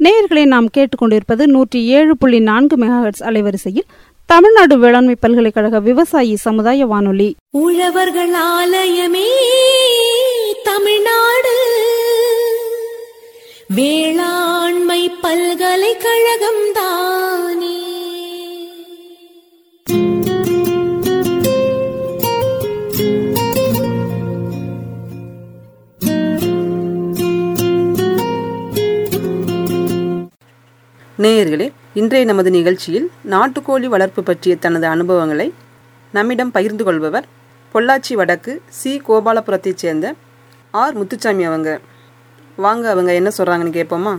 நேயர்களை நாம் கேட்டுக்கொண்டிருப்பது நூற்றி ஏழு புள்ளி நான்கு மெகாஹெட்ஸ் அலைவரிசையில் தமிழ்நாடு வேளாண்மை பல்கலைக்கழக விவசாயி சமுதாய வானொலி உழவர்கள் ஆலயமே தமிழ்நாடு வேளாண்மை பல்கலைக்கழகம் தானே நேயர்களே இன்றைய நமது நிகழ்ச்சியில் நாட்டுக்கோழி வளர்ப்பு பற்றிய தனது அனுபவங்களை நம்மிடம் பகிர்ந்து கொள்பவர் பொள்ளாச்சி வடக்கு சி கோபாலபுரத்தைச் சேர்ந்த ஆர் முத்துச்சாமி அவங்க வாங்க அவங்க என்ன சொல்கிறாங்கன்னு கேட்போமா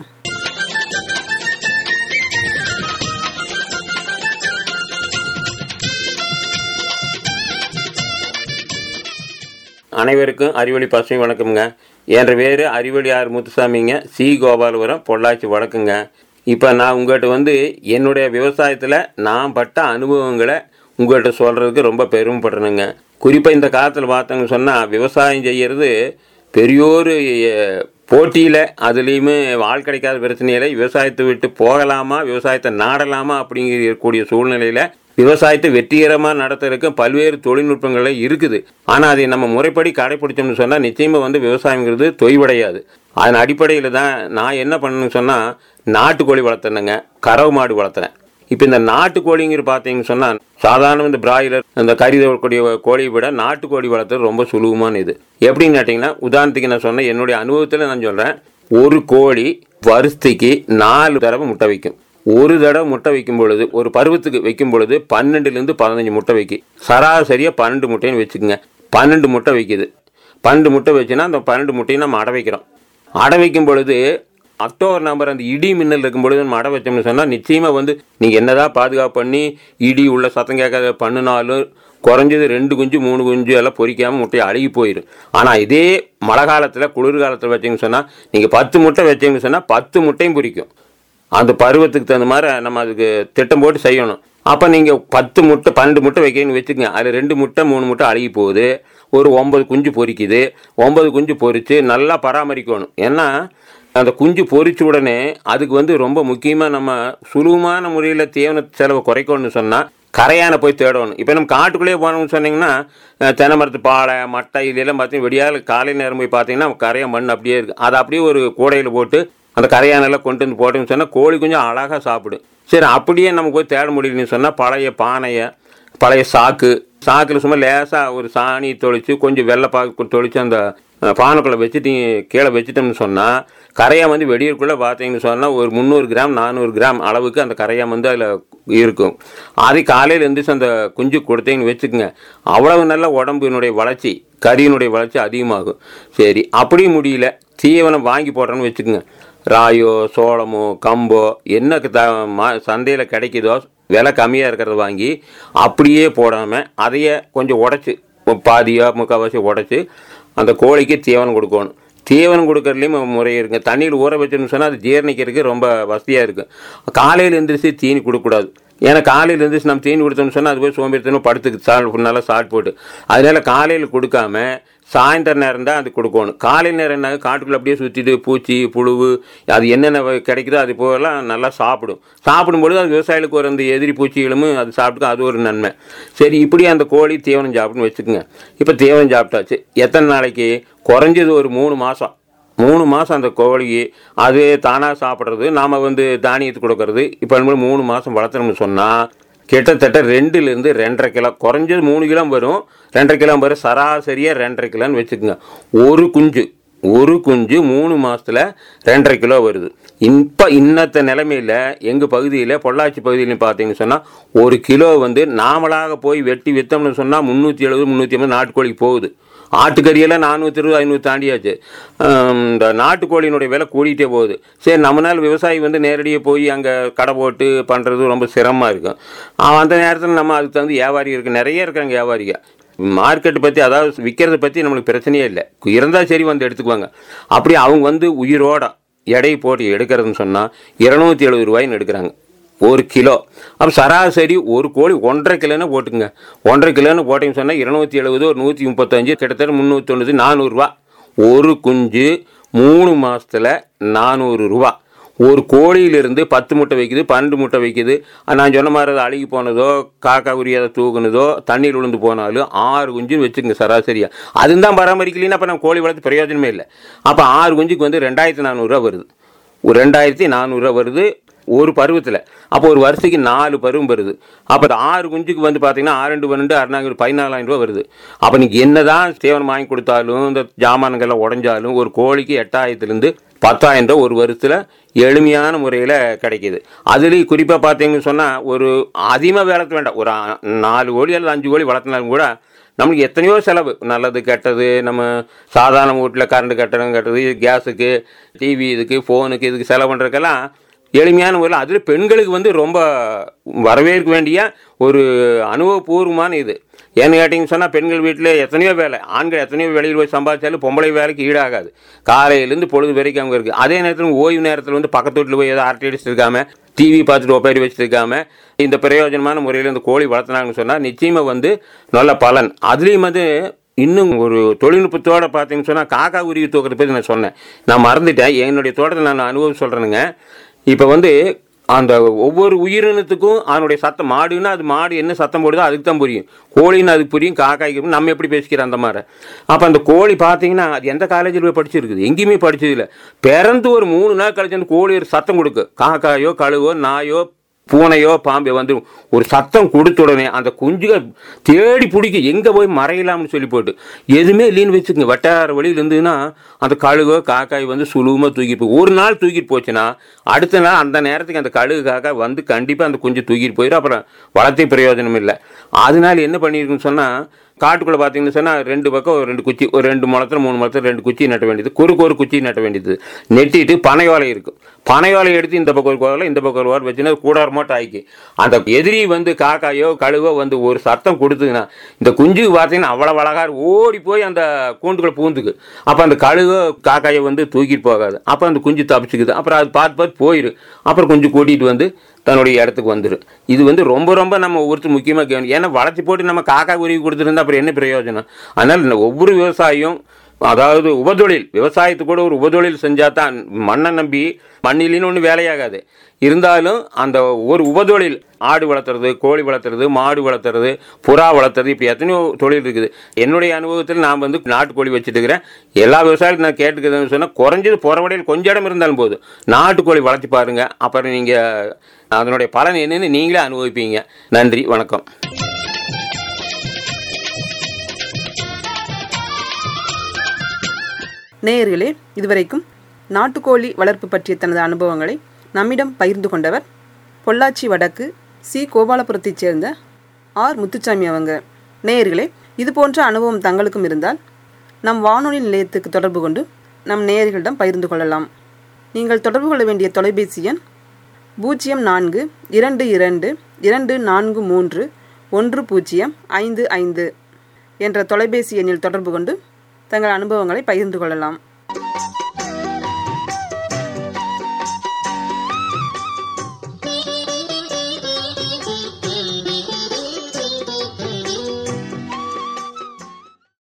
அனைவருக்கும் அறிவொளி பசுமை வணக்கம்ங்க என்ற பேர் அறிவொளி ஆர் முத்துசாமிங்க சி கோபாலபுரம் பொள்ளாச்சி வழக்குங்க இப்போ நான் உங்கள்கிட்ட வந்து என்னுடைய விவசாயத்தில் நான் பட்ட அனுபவங்களை உங்கள்கிட்ட சொல்கிறதுக்கு ரொம்ப பெருமைப்படுறேனுங்க குறிப்பாக இந்த காலத்தில் பார்த்தோங்கன்னு சொன்னால் விவசாயம் செய்கிறது பெரியோரு போட்டியில் அதுலேயுமே ஆள் கிடைக்காத பிரச்சனையில் விவசாயத்தை விட்டு போகலாமா விவசாயத்தை நாடலாமா அப்படிங்கக்கூடிய சூழ்நிலையில் விவசாயத்தை வெற்றிகரமாக நடத்துறதுக்கு பல்வேறு தொழில்நுட்பங்கள் இருக்குது ஆனால் அதை நம்ம முறைப்படி கடைப்பிடிச்சோம்னு சொன்னால் நிச்சயமாக வந்து விவசாயங்கிறது தொய்வடையாது அதன் அடிப்படையில் தான் நான் என்ன பண்ணணும்னு சொன்னால் நாட்டுக்கோழி வளர்த்துனேங்க கறவு மாடு வளர்த்துறேன் இப்போ இந்த நாட்டுக்கோழிங்கிற பார்த்தீங்கன்னு சொன்னால் சாதாரண இந்த பிராய்லர் இந்த கறி தரக்கூடிய கோழியை விட நாட்டுக்கோழி வளர்த்துறது ரொம்ப சுலபமான இது எப்படின்னு கேட்டிங்கன்னா உதாரணத்துக்கு நான் சொன்னேன் என்னுடைய அனுபவத்தில் நான் சொல்கிறேன் ஒரு கோழி வருஷத்துக்கு நாலு தடவை முட்டை வைக்கும் ஒரு தடவை முட்டை வைக்கும் பொழுது ஒரு பருவத்துக்கு வைக்கும் பொழுது பன்னெண்டுலேருந்து பதினஞ்சு முட்டை வைக்கும் சராசரியாக பன்னெண்டு முட்டைன்னு வச்சுக்கோங்க பன்னெண்டு முட்டை வைக்குது பன்னெண்டு முட்டை வச்சுன்னா அந்த பன்னெண்டு முட்டையும் நம்ம அடை வைக்கிறோம் அடை வைக்கும் பொழுது அக்டோபர் நம்பர் அந்த இடி மின்னல் இருக்கும் பொழுது நம்ம அடை வச்சோம்னு சொன்னால் நிச்சயமாக வந்து நீங்கள் என்னதான் பாதுகாப்பு பண்ணி இடி உள்ள சத்தம் கேட்காத பண்ணினாலும் குறைஞ்சது ரெண்டு குஞ்சு மூணு குஞ்சு எல்லாம் பொறிக்காமல் முட்டையை அழுகி போயிடும் ஆனால் இதே மழை காலத்தில் குளிர் காலத்தில் வச்சிங்கன்னு சொன்னால் நீங்கள் பத்து முட்டை வச்சிங்கன்னு சொன்னால் பத்து முட்டையும் பொரிக்கும் அந்த பருவத்துக்கு தகுந்த மாதிரி நம்ம அதுக்கு திட்டம் போட்டு செய்யணும் அப்போ நீங்கள் பத்து முட்டை பன்னெண்டு முட்டை வைக்கிறீங்கன்னு வச்சுக்கோங்க அதில் ரெண்டு முட்டை மூணு முட்டை அழுகி போகுது ஒரு ஒம்பது குஞ்சு பொரிக்குது ஒம்பது குஞ்சு பொரித்து நல்லா பராமரிக்கணும் ஏன்னா அந்த குஞ்சு பொரிச்ச உடனே அதுக்கு வந்து ரொம்ப முக்கியமாக நம்ம சுலபமான முறையில் தீவன செலவை குறைக்கணும்னு சொன்னால் கரையானை போய் தேடணும் இப்போ நம்ம காட்டுக்குள்ளேயே போனோம்னு சொன்னீங்கன்னா தென்னை மரத்து பாலை மட்டை இதெல்லாம் பார்த்தீங்கன்னா விடியால் காலை நேரம் போய் பார்த்தீங்கன்னா கரையா மண் அப்படியே இருக்குது அதை அப்படியே ஒரு கூடையில் போட்டு அந்த கரையானெல்லாம் கொண்டு வந்து போட்டோம்னு சொன்னால் கோழி கொஞ்சம் அழகாக சாப்பிடும் சரி அப்படியே நம்ம போய் தேட முடியலன்னு சொன்னால் பழைய பானையை பழைய சாக்கு சாக்கில் சும்மா லேசாக ஒரு சாணி தொளிச்சு கொஞ்சம் வெள்ளை பாக்கு தொளிச்சு அந்த பானைக்குள்ளே வச்சுட்டு கீழே வச்சுட்டோம்னு சொன்னால் கரையான் வந்து வெடியற்குள்ளே பார்த்தீங்கன்னு சொன்னால் ஒரு முந்நூறு கிராம் நானூறு கிராம் அளவுக்கு அந்த கரையான் வந்து அதில் இருக்கும் அதை காலையில் எழுந்திரிச்சு அந்த குஞ்சு கொடுத்தீங்கன்னு வச்சுக்கோங்க அவ்வளவு நல்ல உடம்பினுடைய வளர்ச்சி கறியினுடைய வளர்ச்சி அதிகமாகும் சரி அப்படி முடியல தீவனம் வாங்கி போடுறோன்னு வச்சுக்கோங்க ராயோ சோளமோ கம்போ என்ன த மா சந்தையில் கிடைக்குதோ விலை கம்மியாக இருக்கிறத வாங்கி அப்படியே போடாமல் அதையே கொஞ்சம் உடச்சி பாதியோ முக்கால்வாசி உடச்சி அந்த கோழிக்கு தீவனம் கொடுக்கணும் தீவனம் கொடுக்கறதுலேயும் முறை இருக்குங்க தண்ணியில் ஊற வச்சோம்னு சொன்னால் அது ஜீரணிக்கிறதுக்கு ரொம்ப வசதியாக இருக்கும் காலையில் எழுந்திரிச்சு தீனி கொடுக்கக்கூடாது ஏன்னா காலையில் எழுந்திரிச்சு நம்ம தீனி கொடுத்தோம்னு சொன்னால் அது போய் சோம்பேறித்தனம் படுத்துக்கு சால் நல்லா சாட் போட்டு அதனால காலையில் கொடுக்காம சாயந்தர நேரம் தான் அது கொடுக்கணும் காலை நேரம் என்ன காட்டுக்குள்ளே அப்படியே சுற்றிட்டு பூச்சி புழுவு அது என்னென்ன கிடைக்குதோ அது போகலாம் நல்லா சாப்பிடும் சாப்பிடும்பொழுது அது விவசாயிகளுக்கு ஒரு அந்த எதிரி பூச்சிகளும் அது சாப்பிட்டுக்கும் அது ஒரு நன்மை சரி இப்படி அந்த கோழி தீவனம் சாப்பிடுன்னு வச்சுக்கோங்க இப்போ தீவனம் சாப்பிட்டாச்சு எத்தனை நாளைக்கு குறைஞ்சது ஒரு மூணு மாதம் மூணு மாதம் அந்த கோழி அது தானாக சாப்பிட்றது நாம் வந்து தானியத்துக்கு கொடுக்கறது இப்போ மூணு மாதம் வளர்த்தணும்னு சொன்னால் கிட்டத்தட்ட ரெண்டுலேருந்து ரெண்டரை கிலோ குறைஞ்சது மூணு கிலோ வரும் ரெண்டரை கிலோ வரும் சராசரியாக ரெண்டரை கிலோன்னு வச்சுக்கோங்க ஒரு குஞ்சு ஒரு குஞ்சு மூணு மாதத்தில் ரெண்டரை கிலோ வருது இப்போ இன்னத்த நிலைமையில் எங்கள் பகுதியில் பொள்ளாச்சி பகுதியிலையும் பார்த்தீங்கன்னு சொன்னால் ஒரு கிலோ வந்து நாமளாக போய் வெட்டி விற்றோம்னு சொன்னால் முந்நூற்றி எழுபது முந்நூற்றி ஐம்பது நாட்டுக்கோழிக்கு போகுது ஆட்டுக்கறியெல்லாம் நானூற்றி இருபது ஐநூறு தாண்டியாச்சு இந்த நாட்டுக்கோழியினுடைய விலை கூடிட்டே போகுது சரி நம்மளால் விவசாயி வந்து நேரடியாக போய் அங்கே கடை போட்டு பண்ணுறது ரொம்ப சிரமமாக இருக்கும் அந்த நேரத்தில் நம்ம அதுக்கு தகுந்த வியாபாரி இருக்குது நிறைய இருக்காங்க வியாபாரிங்க மார்க்கெட்டை பற்றி அதாவது விற்கிறத பற்றி நம்மளுக்கு பிரச்சனையே இல்லை இருந்தால் சரி வந்து எடுத்துக்குவாங்க அப்படி அவங்க வந்து உயிரோட எடை போட்டு எடுக்கிறதுன்னு சொன்னால் இரநூத்தி எழுபது ரூபாய்ன்னு எடுக்கிறாங்க ஒரு கிலோ அப்போ சராசரி ஒரு கோழி ஒன்றரை கிலோன்னு போட்டுங்க ஒன்றரை கிலோன்னு போட்டிங்கன்னு சொன்னால் இருநூத்தி எழுபது ஒரு நூற்றி முப்பத்தஞ்சு கிட்டத்தட்ட முந்நூற்றி தொண்ணூற்றி நானூறுரூவா ஒரு குஞ்சு மூணு மாதத்தில் நானூறு ரூபா ஒரு கோழியிலிருந்து பத்து முட்டை வைக்குது பன்னெண்டு முட்டை வைக்குது அஹ் நான் சொன்ன மாதிரி அது அழுகி போனதோ காக்கா உரி அதை தூக்குனதோ தண்ணீர் விழுந்து போனாலும் ஆறு குஞ்சு வச்சுக்கோங்க சராசரியா அதுவும் தான் பராமரிக்கலைன்னா அப்போ நம்ம கோழி வளர்த்து பிரயோஜனமே இல்லை அப்போ ஆறு குஞ்சுக்கு வந்து ரெண்டாயிரத்தி நானூறுரூவா வருது ஒரு ரெண்டாயிரத்தி நானூறுரூவா வருது ஒரு பருவத்தில் அப்போ ஒரு வருஷத்துக்கு நாலு பருவம் வருது அப்போ அந்த ஆறு குஞ்சுக்கு வந்து பார்த்தீங்கன்னா ஆறு ரெண்டு பன்னெண்டு அறுநாங்க பதினாலாயிரம் ரூபா வருது அப்போ நீங்கள் என்ன தான் சேவனம் வாங்கி கொடுத்தாலும் இந்த ஜாமான்கள்லாம் உடஞ்சாலும் ஒரு கோழிக்கு எட்டாயிரத்துலேருந்து பத்தாயிரம் ரூபா ஒரு வருஷத்தில் எளிமையான முறையில் கிடைக்கிது அதுலேயும் குறிப்பாக பார்த்தீங்கன்னு சொன்னால் ஒரு அதிகமாக வளர்த்த வேண்டாம் ஒரு ஆ- நாலு கோழி அல்லது அஞ்சு கோழி வளர்த்தினாலும் கூட நம்மளுக்கு எத்தனையோ செலவு நல்லது கெட்டது நம்ம சாதாரண வீட்டில் கரண்ட் கட்டணம் கட்டுறது கேஸுக்கு டிவி இதுக்கு ஃபோனுக்கு இதுக்கு செலவு பண்ணுறதுக்கெல்லாம் எளிமையான முறையில் அதில் பெண்களுக்கு வந்து ரொம்ப வரவேற்க வேண்டிய ஒரு அனுபவபூர்வமான இது ஏன்னு கேட்டிங்கன்னு சொன்னால் பெண்கள் வீட்டில் எத்தனையோ வேலை ஆண்கள் எத்தனையோ வெளியில் போய் சம்பாதிச்சாலும் பொம்பளை வேலைக்கு ஈடாகாது காலையிலேருந்து பொழுது வரைக்கும் அவங்க இருக்குது அதே நேரத்தில் ஓய்வு நேரத்தில் வந்து பக்கத்து வீட்டில் போய் ஏதோ அரட்டை அடிச்சுட்டு இருக்காம டிவி பார்த்துட்டு ஒப்பேரி வச்சுட்டு இருக்காம இந்த பிரயோஜனமான முறையில் இந்த கோழி வளர்த்துனாங்கன்னு சொன்னால் நிச்சயமாக வந்து நல்ல பலன் அதுலேயும் வந்து இன்னும் ஒரு தொழில்நுட்பத்தோட பார்த்தீங்கன்னு சொன்னால் காக்கா உருவி தூக்கிறத பற்றி நான் சொன்னேன் நான் மறந்துட்டேன் என்னுடைய தோட்டத்தில் நான் அனுபவம் சொல்கிறேனுங்க இப்போ வந்து அந்த ஒவ்வொரு உயிரினத்துக்கும் அதனுடைய சத்தம் மாடுன்னா அது மாடு என்ன சத்தம் போடுதோ அதுக்கு தான் புரியும் கோழின்னு அதுக்கு புரியும் காக்காய்க்கு புரியும். நம்ம எப்படி பேசிக்கிறோம் அந்த மாதிரி அப்போ அந்த கோழி பார்த்தீங்கன்னா அது எந்த காலேஜில் போய் படிச்சிருக்குது எங்கேயுமே படிச்சது இல்லை பிறந்து ஒரு மூணு நாள் கழிச்சு அந்த கோழி ஒரு சத்தம் கொடுக்கும் காக்காயோ கழுவோ நாயோ பூனையோ பாம்போ வந்து ஒரு சத்தம் கொடுத்த உடனே அந்த குஞ்சுகள் தேடி பிடிக்க எங்கே போய் மறையலாம்னு சொல்லி போட்டு எதுவுமே இல்லைன்னு வச்சுக்கோங்க வட்டார வழியில் இருந்ததுன்னா அந்த கழுகோ காக்காய் வந்து சுலுவமாக தூக்கிட்டு போய் ஒரு நாள் தூக்கிட்டு போச்சுன்னா அடுத்த நாள் அந்த நேரத்துக்கு அந்த கழுகு காக்காய் வந்து கண்டிப்பாக அந்த குஞ்சு தூக்கிட்டு போயிடும் அப்புறம் வளர்த்தே பிரயோஜனம் இல்லை அதனால என்ன பண்ணியிருக்குன்னு சொன்னால் காட்டுக்குள்ளே பார்த்தீங்கன்னு சொன்னால் ரெண்டு பக்கம் ஒரு ரெண்டு குச்சி ஒரு ரெண்டு முளத்துல மூணு முளத்துல ரெண்டு குச்சி நட்ட வேண்டியது குறுக்கு ஒரு குச்சி நட்ட வேண்டியது நெட்டிட்டு பனையோலை இருக்கும் பனையோலை எடுத்து இந்த பக்கம் ஒரு கோலை இந்த பக்கம் ஒரு ஓலை வச்சுன்னா கூடார மட்டும் ஆக்கி அந்த எதிரி வந்து காக்காயோ கழுவோ வந்து ஒரு சத்தம் கொடுத்துதுன்னா இந்த குஞ்சுக்கு பார்த்தீங்கன்னா அவ்வளோ அழகா ஓடி போய் அந்த கூண்டுக்குள்ள பூந்துக்கு அப்போ அந்த கழுகோ காக்காயோ வந்து தூக்கிட்டு போகாது அப்போ அந்த குஞ்சு தப்பிச்சுக்குது அப்புறம் அது பார்த்து பார்த்து போயிடும் அப்புறம் குஞ்சு கூட்டிகிட்டு வந்து தன்னுடைய இடத்துக்கு வந்துடும் இது வந்து ரொம்ப ரொம்ப நம்ம ஒவ்வொருத்தர் முக்கியமாக கவனிக்கும் ஏன்னா வளர்ச்சி போட்டு நம்ம காக்கா உருவி கொடுத்துருந்தா அப்புறம் என்ன பிரயோஜனம் அதனால் இந்த ஒவ்வொரு விவசாயியும் அதாவது உபதொழில் விவசாயத்துக்கு கூட ஒரு உபதொழில் செஞ்சால் தான் மண்ணை நம்பி மண்ணிலின்னு ஒன்றும் வேலையாகாது இருந்தாலும் அந்த ஒரு உபதொழில் ஆடு வளர்த்துறது கோழி வளர்த்துறது மாடு வளர்த்துறது புறா வளர்த்துறது இப்போ எத்தனையோ தொழில் இருக்குது என்னுடைய அனுபவத்தில் நான் வந்து நாட்டுக்கோழி வச்சுட்டு இருக்கிறேன் எல்லா விவசாயிகளும் நான் கேட்டுக்கிறதுன்னு சொன்னால் குறைஞ்சது புறவடையில் கொஞ்சம் இடம் இருந்தாலும் போதும் நாட்டுக்கோழி வளர்த்தி பாருங்க அப்புறம் நீங்கள் அதனுடைய பலன் என்னன்னு நீங்களே அனுபவிப்பீங்க நன்றி வணக்கம் நேயர்களே இதுவரைக்கும் நாட்டுக்கோழி வளர்ப்பு பற்றிய தனது அனுபவங்களை நம்மிடம் பகிர்ந்து கொண்டவர் பொள்ளாச்சி வடக்கு சி கோபாலபுரத்தைச் சேர்ந்த ஆர் முத்துச்சாமி அவங்க நேயர்களே இது போன்ற அனுபவம் தங்களுக்கும் இருந்தால் நம் வானொலி நிலையத்துக்கு தொடர்பு கொண்டு நம் நேயர்களிடம் பகிர்ந்து கொள்ளலாம் நீங்கள் தொடர்பு கொள்ள வேண்டிய தொலைபேசி எண் பூஜ்ஜியம் நான்கு இரண்டு இரண்டு இரண்டு நான்கு மூன்று ஒன்று பூஜ்ஜியம் ஐந்து ஐந்து என்ற தொலைபேசி எண்ணில் தொடர்பு கொண்டு தங்கள் அனுபவங்களை பகிர்ந்து கொள்ளலாம்